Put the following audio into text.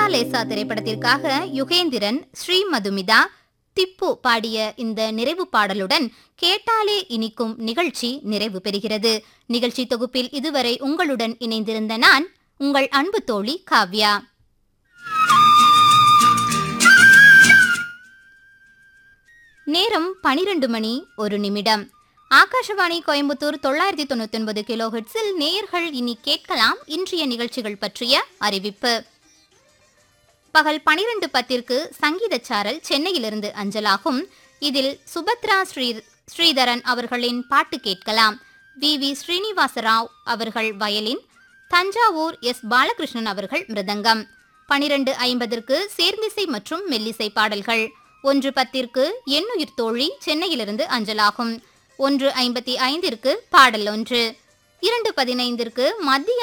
லேசா திரைப்படத்திற்காக யுகேந்திரன் ஸ்ரீ மதுமிதா திப்பு பாடிய இந்த நிறைவு பாடலுடன் கேட்டாலே இனிக்கும் நிகழ்ச்சி நிறைவு பெறுகிறது நிகழ்ச்சி தொகுப்பில் இதுவரை உங்களுடன் இணைந்திருந்த நான் உங்கள் அன்பு தோழி காவ்யா நேரம் பனிரெண்டு மணி ஒரு நிமிடம் ஆகாஷவாணி கோயம்புத்தூர் தொள்ளாயிரத்தி தொண்ணூத்தி ஒன்பது கிலோ ஹெட்ஸில் நேயர்கள் இனி கேட்கலாம் இன்றைய நிகழ்ச்சிகள் பற்றிய அறிவிப்பு பகல் பனிரெண்டு பத்திற்கு சங்கீத சாரல் சென்னையிலிருந்து அஞ்சலாகும் இதில் சுபத்ரா ஸ்ரீ ஸ்ரீதரன் அவர்களின் பாட்டு கேட்கலாம் வி வி ஸ்ரீனிவாசராவ் அவர்கள் வயலின் தஞ்சாவூர் எஸ் பாலகிருஷ்ணன் அவர்கள் மிருதங்கம் பனிரெண்டு ஐம்பதற்கு சேர்ந்திசை மற்றும் மெல்லிசை பாடல்கள் ஒன்று பத்திற்கு எண்ணுயிர் தோழி சென்னையிலிருந்து அஞ்சலாகும் ஒன்று ஐம்பத்தி ஐந்திற்கு பாடல் ஒன்று இரண்டு பதினைந்திற்கு மத்திய